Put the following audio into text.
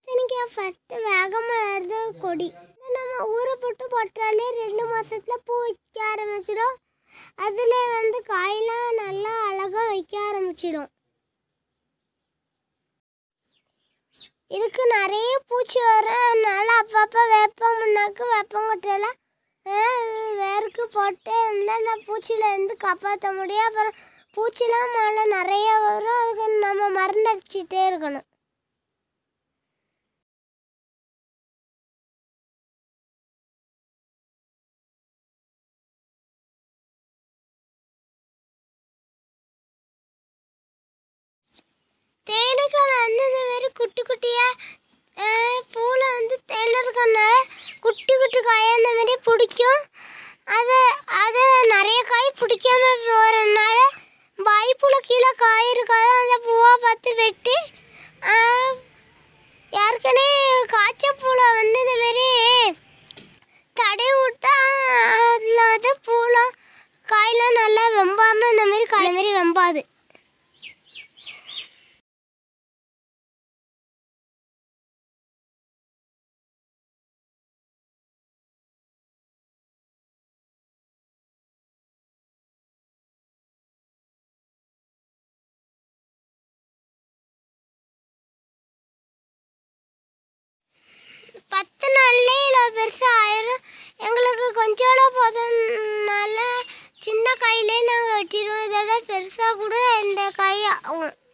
பூசணிக்காய் ஃபஸ்ட்டு வேகமாக வளர்றது ஒரு கொடி இதை நம்ம ஊற போட்டு போட்டாலே ரெண்டு மாசத்துல பூ வைக்க ஆரம்பிச்சிடும் அதில் வந்து காயெல்லாம் நல்லா அழகாக வைக்க ஆரம்பிச்சிடும் இதுக்கு நிறைய பூச்சி வரும் அதனால அப்பப்போ வேப்பம் முன்னாக்கு வேப்பங்கொட்டையெல்லாம் வேருக்கு போட்டு இருந்தால் நான் பூச்சியிலேருந்து காப்பாற்ற முடியும் அப்புறம் பூச்சிலாம் மேலே நிறைய வரும் அதுக்கு நம்ம மருந்தடிச்சிட்டே இருக்கணும் தேனீக்கள் வந்து இந்த மாதிரி குட்டி குட்டியாக பூவில் வந்து தேன் இருக்கறனால குட்டி குட்டி காயை அந்த மாதிரி பிடிக்கும் அதை அதை நிறைய காய் பிடிக்காம போகிறதுனால வாய்ப்புல கீழே காய் இருக்காது அந்த பூவை பார்த்து வெட்டி ஆஹ், ஏற்கனவே காய்ச்ச பூவில் வந்து இந்த மாதிரி தடவி விட்டா அதில் வந்து பூலாம் காயெலாம் நல்லா வெம்பாமல் இந்த மாதிரி காய் மாதிரி வெம்பாது பத்து நாள்லேயே இவ்வளோ பெருசாக ஆயிரும் எங்களுக்கு கொஞ்சோட போதும்னால சின்ன காயிலே நாங்கள் வெட்டிடுவோம் இதோட பெருசாக கூட இந்த காய் ஆகும்